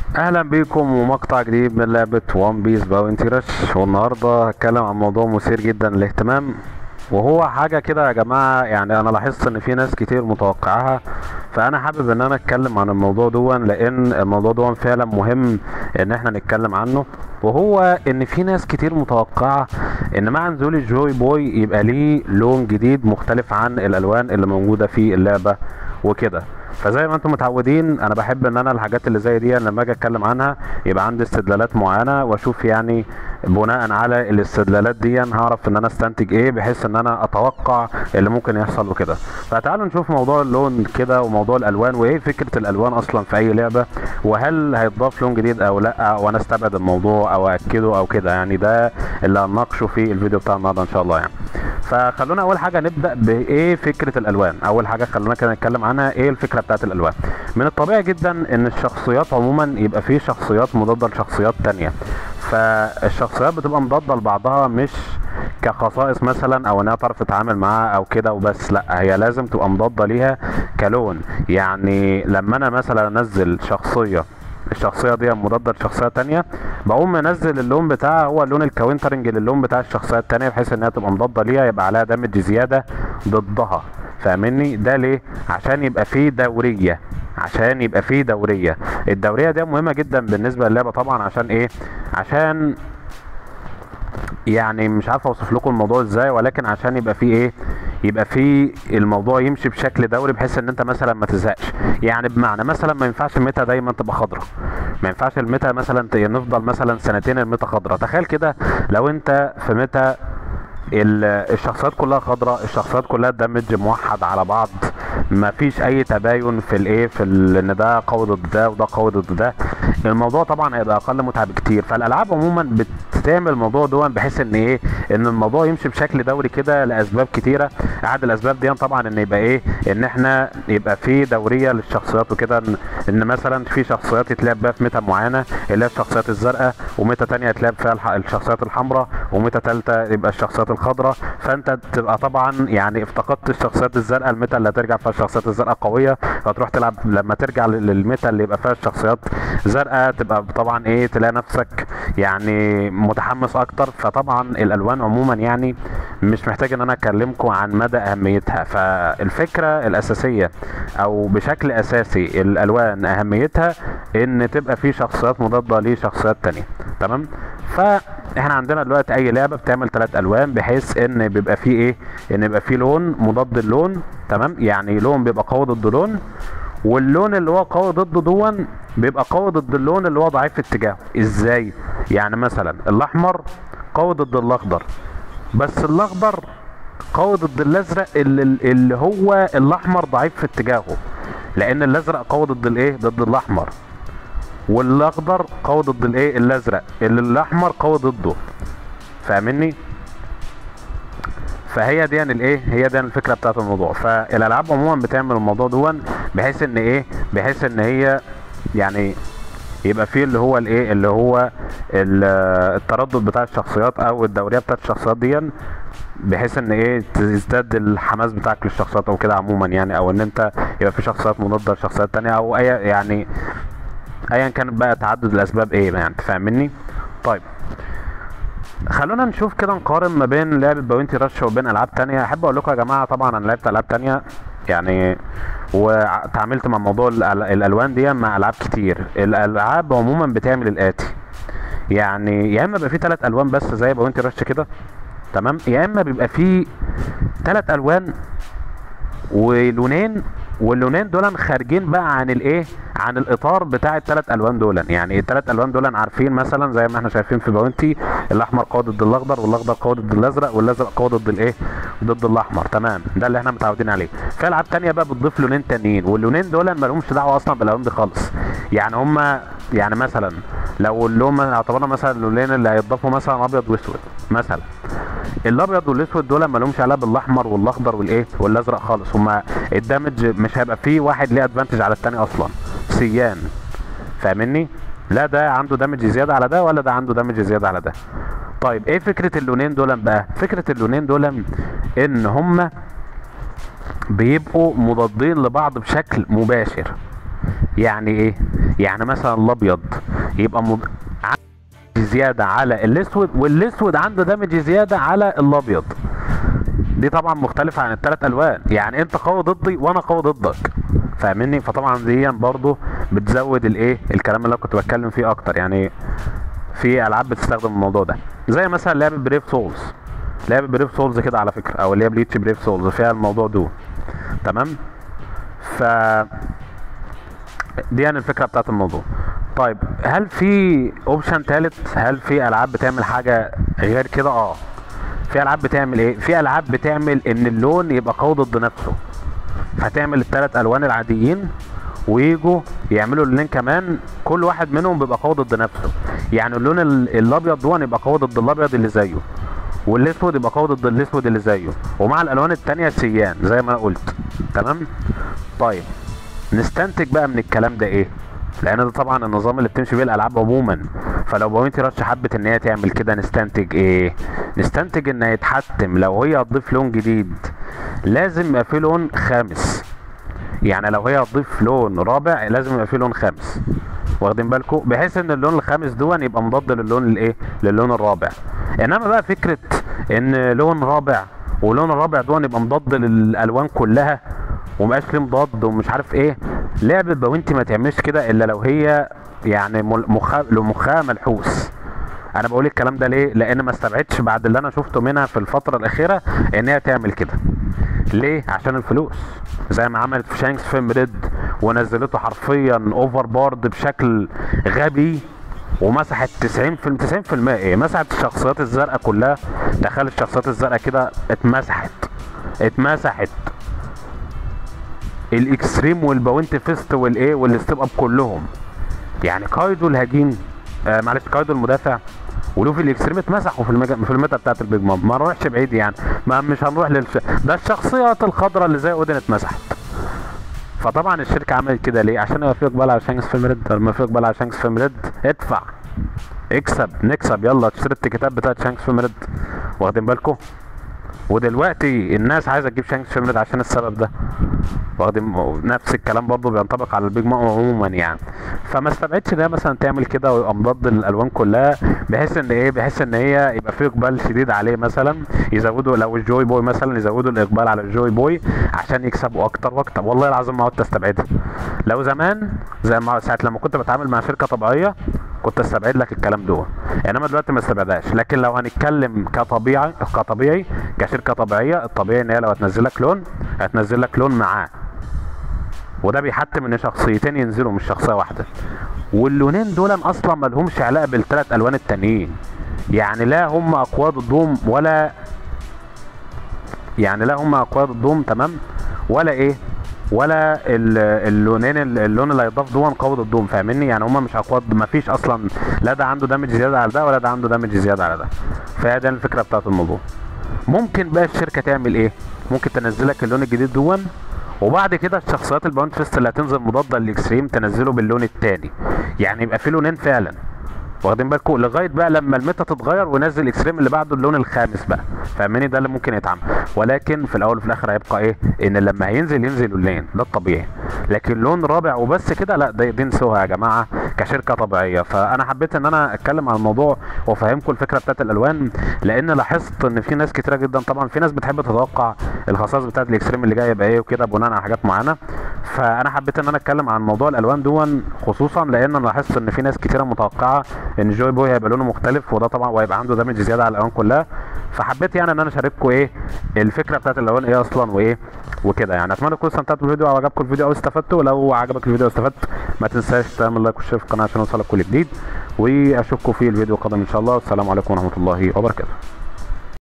اهلا بيكم ومقطع جديد من لعبة وان بيس باونتي رش والنهاردة هتكلم عن موضوع مثير جدا للاهتمام وهو حاجة كده يا جماعة يعني انا لاحظت ان في ناس كتير متوقعها فانا حابب ان انا اتكلم عن الموضوع دون لان الموضوع دون فعلا مهم ان احنا نتكلم عنه وهو ان في ناس كتير متوقعة ان مع نزول الجوي بوي يبقى ليه لون جديد مختلف عن الالوان اللي موجودة في اللعبة وكده فزي ما انتم متعودين انا بحب ان انا الحاجات اللي زي دي لما اجي اتكلم عنها يبقى عندي استدلالات معينه واشوف يعني بناء على الاستدلالات دي هعرف ان انا استنتج ايه بحيث ان انا اتوقع اللي ممكن يحصل وكده فتعالوا نشوف موضوع اللون كده وموضوع الالوان وايه فكره الالوان اصلا في اي لعبه وهل هيتضاف لون جديد او لا وانا استبعد الموضوع او اكده او كده يعني ده اللي هنناقشه في الفيديو بتاع النهارده ان شاء الله يعني فخلونا اول حاجه نبدا بايه فكره الالوان اول حاجه خلونا كده نتكلم عنها ايه الفكره بتاعت الالوان من الطبيعي جدا ان الشخصيات عموما يبقى فيه شخصيات مضاده لشخصيات تانية فالشخصيات بتبقى مضاده لبعضها مش كخصائص مثلا او انها تعرف تتعامل معاها او كده وبس لا هي لازم تبقى مضاده ليها كلون يعني لما انا مثلا انزل شخصيه الشخصيه دي مضاده لشخصيه تانية بقوم منزل اللون بتاعها هو اللون الكاونترنج للون بتاع الشخصيه التانية بحيث انها تبقى مضاده ليها يبقى عليها دامج زياده ضدها فاهمني ده ليه عشان يبقى فيه دوريه عشان يبقى فيه دوريه الدوريه دي مهمه جدا بالنسبه للعبه طبعا عشان ايه عشان يعني مش عارف اوصف لكم الموضوع ازاي ولكن عشان يبقى فيه ايه يبقى فيه الموضوع يمشي بشكل دوري بحيث ان انت مثلا ما تزهقش يعني بمعنى مثلا ما ينفعش الميتا دايما تبقى خضراء ما ينفعش الميتا مثلا ت- نفضل مثلا سنتين الميتا خضراء تخيل كده لو انت في ميتا ال- الشخصيات كلها خضراء الشخصيات كلها دمج موحد على بعض ما فيش اي تباين في الايه في ال- ان ده قوي ضد ده وده قوي ضد ده الموضوع طبعا هيبقى اقل متعه بكتير فالالعاب عموما بتعمل الموضوع دون بحيث ان ايه ان الموضوع يمشي بشكل دوري كده لاسباب كتيره احد الاسباب دي طبعا ان يبقى ايه ان احنا يبقى في دوريه للشخصيات وكده ان, إن مثلا في شخصيات يتلعب بيها في ميتا معينه اللي هي الشخصيات الزرقاء وميتا تانية يتلعب فيها الح- الشخصيات الحمراء وميتا تالتة يبقى الشخصيات الخضراء فانت تبقى طبعا يعني افتقدت الشخصيات الزرقاء الميتا اللي هترجع فيها الشخصيات الزرقاء قويه فتروح تلعب لما ترجع لل- للميتا اللي يبقى فيها الشخصيات زرقاء تبقى طبعا ايه تلاقي نفسك يعني متحمس اكتر فطبعا الالوان عموما يعني مش محتاج ان انا اكلمكم عن مدى اهميتها فالفكره الاساسيه او بشكل اساسي الالوان اهميتها ان تبقى في شخصيات مضاده لشخصيات تانية تمام فاحنا عندنا دلوقتي اي لعبه بتعمل ثلاث الوان بحيث ان بيبقى فيه ايه ان يبقى فيه لون مضاد اللون تمام يعني لون بيبقى قوي ضد لون واللون اللي هو قوي ضده دون بيبقى قوي ضد اللون اللي هو ضعيف في اتجاهه ازاي يعني مثلا الاحمر قوي ضد الاخضر بس الاخضر قوي ضد الازرق اللي, اللي هو الاحمر ضعيف في اتجاهه لان الازرق قوي ضد الايه ضد الاحمر والاخضر قوي ضد الايه الازرق اللي الاحمر قوي ضده فاهمني فهي دي يعني الايه هي دي الفكره بتاعت الموضوع فالالعاب عموما بتعمل الموضوع دون بحيث ان ايه بحيث ان هي يعني يبقى فيه اللي هو الايه اللي هو ال- التردد بتاع الشخصيات او الدوريه بتاعت الشخصيات دي بحيث ان ايه تزداد الحماس بتاعك للشخصيات او كده عموما يعني او ان انت يبقى في شخصيات مضاده لشخصيات تانية او اي يعني ايا كانت بقى تعدد الاسباب ايه يعني فاهمني طيب خلونا نشوف كده نقارن ما بين لعبة باونتي رش وبين العاب تانية احب اقول لكم يا جماعة طبعا انا لعبت العاب تانية يعني وتعاملت مع موضوع الأل- الالوان دي مع العاب كتير الالعاب عموما بتعمل الاتي يعني يا اما بيبقى في ثلاث الوان بس زي باونتي رش كده تمام يا اما بيبقى في ثلاث الوان ولونين واللونين دول خارجين بقى عن الايه عن الاطار بتاع الثلاث الوان دول يعني الثلاث الوان دول عارفين مثلا زي ما احنا شايفين في باونتي الاحمر قوي ضد الاخضر والاخضر قوي ضد الازرق والازرق قوي ضد الايه ضد الاحمر تمام ده اللي احنا متعودين عليه في العاب تانية بقى بتضيف لونين تانيين واللونين دول ما لهمش دعوه اصلا بالالوان دي خالص يعني هما يعني مثلا لو اللون اعتبرنا مثلا اللونين اللي هيتضافوا مثلا ابيض واسود مثلا الابيض والاسود دول ما لهمش علاقه بالاحمر والاخضر والايه والازرق خالص هما الدمج مش هيبقى فيه واحد ليه ادفانتج على التاني اصلا سيان فاهمني لا ده عنده دمج زياده على ده ولا ده عنده دمج زياده على ده طيب ايه فكره اللونين دول بقى فكره اللونين دول ان هما بيبقوا مضادين لبعض بشكل مباشر يعني ايه يعني مثلا الابيض يبقى مض... عنده زياده على الاسود والاسود عنده دمج زياده على الابيض دي طبعا مختلفة عن الثلاث الوان يعني انت قوي ضدي وانا قوي ضدك فاهمني فطبعا دي برضو بتزود الايه الكلام اللي انا كنت بتكلم فيه اكتر يعني في العاب بتستخدم الموضوع ده زي مثلا لعبه بريف سولز لعبه بريف سولز كده على فكره او اللي هي بليتش بريف سولز فيها الموضوع ده تمام ف دي يعني الفكره بتاعت الموضوع طيب هل في اوبشن ثالث هل في العاب بتعمل حاجه غير كده اه في العاب بتعمل ايه في العاب بتعمل ان اللون يبقى قوي ضد نفسه فتعمل الثلاث الوان العاديين ويجوا يعملوا اللونين كمان كل واحد منهم بيبقى قوي ضد نفسه يعني اللون ال- الابيض دون يبقى قوي ضد الابيض اللي زيه والاسود يبقى قوي ضد الاسود اللي زيه ومع الالوان التانية سيان زي ما قلت تمام طيب نستنتج بقى من الكلام ده ايه لان ده طبعا النظام اللي بتمشي بيه الالعاب عموما فلو بوينتي رش حبت ان هي تعمل كده نستنتج ايه نستنتج ان هيتحتم لو هي هتضيف لون جديد لازم يبقى فيه لون خامس يعني لو هي هتضيف لون رابع لازم يبقى فيه لون خامس واخدين بالكم بحيث ان اللون الخامس دون يبقى مضاد للون الايه للون الرابع انما بقى فكره ان لون رابع ولون الرابع دون يبقى مضاد للالوان كلها ومبقاش ليه مضاد ومش عارف ايه لعبه باونتي ما تعملش كده الا لو هي يعني مل- مخها مخها ملحوس انا بقول الكلام ده ليه لان ما استبعدش بعد اللي انا شفته منها في الفتره الاخيره ان هي تعمل كده ليه عشان الفلوس زي ما عملت في شانكس فيلم ريد ونزلته حرفيا اوفر بارد بشكل غبي ومسحت 90 في 90% ايه مسحت الشخصيات الزرقاء كلها تخيل الشخصيات الزرقاء كده اتمسحت اتمسحت الاكستريم والباونتي فيست والايه والستيب اب كلهم يعني كايدو الهجين آه معلش كايدو المدافع ولوفي الاكستريم اتمسحوا في المجا... في الميتا بتاعت البيج مام ما نروحش بعيد يعني ما مش هنروح للش... ده الشخصيات الخضراء اللي زي اودن اتمسحت فطبعا الشركه عملت كده ليه عشان يبقى في اقبال على شانكس فيلم ريد لما في اقبال على شانكس فيلم ريد ادفع اكسب نكسب يلا اشتري التيكيتات بتاعت شانكس فيلم ريد واخدين بالكم ودلوقتي الناس عايزه تجيب شانكس فيلم ريد عشان السبب ده واخدين نفس الكلام برضه بينطبق على البيج مام عموما يعني فما استبعدش ان هي مثلا تعمل كده ويبقى مضاد للالوان كلها بحيث ان ايه بحيث ان هي يبقى في اقبال شديد عليه مثلا يزودوا لو الجوي بوي مثلا يزودوا الاقبال على الجوي بوي عشان يكسبوا اكتر واكتر والله العظيم ما عدت استبعدها لو زمان زي ما ساعه لما كنت بتعامل مع شركه طبيعيه كنت استبعد لك الكلام دول انما دلوقتي ما استبعدهاش لكن لو هنتكلم كطبيعي كطبيعي كشركه طبيعيه الطبيعي ان هي لو هتنزل لك لون هتنزل لك لون معاه وده بيحتم ان شخصيتين ينزلوا مش شخصيه واحده واللونين دول اصلا ما لهمش علاقه بالثلاث الوان التانيين يعني لا هم اقوى ضدهم ولا يعني لا هم اقوى ضدهم تمام ولا ايه ولا ال- اللونين اللون اللي هيضاف دون قوي ضدهم فاهمني يعني هم مش اقوى ما فيش اصلا لا ده عنده دامج زياده على ده ولا ده عنده دامج زياده على ده فهي دي الفكره بتاعت الموضوع ممكن بقى الشركه تعمل ايه ممكن تنزلك اللون الجديد دون وبعد كده الشخصيات الباوند فيست اللي هتنزل مضاده للاكستريم تنزله باللون التاني يعني يبقى في لونين فعلا واخدين بالكم لغايه بقى لما الميتا تتغير ونزل الاكستريم اللي بعده اللون الخامس بقى فاهماني ده اللي ممكن يتعمل ولكن في الاول وفي الاخر هيبقى ايه ان لما هينزل ينزل اللونين ده الطبيعي لكن لون رابع وبس كده لا ده دي نسوها يا جماعه كشركه طبيعيه فانا حبيت ان انا اتكلم عن الموضوع وافهمكم الفكره بتاعت الالوان لان لاحظت ان في ناس كتيره جدا طبعا في ناس بتحب تتوقع الخصائص بتاعت الاكستريم اللي جاي يبقى ايه وكده بناء على حاجات معينه فانا حبيت ان انا اتكلم عن موضوع الالوان دون خصوصا لان انا لاحظت ان في ناس كتيره متوقعه ان جوي بوي هيبقى لونه مختلف وده طبعا وهيبقى عنده دامج زياده على الالوان كلها فحبيت يعني ان انا اشارككم ايه الفكره بتاعت الالوان ايه اصلا وايه وكده يعني اتمنى تكونوا استمتعتوا بالفيديو او عجبكم الفيديو او استفدتوا لو عجبك الفيديو واستفدت ما تنساش تعمل لايك وشير في القناه عشان يوصلك كل جديد واشوفكم في الفيديو القادم ان شاء الله والسلام عليكم ورحمه الله وبركاته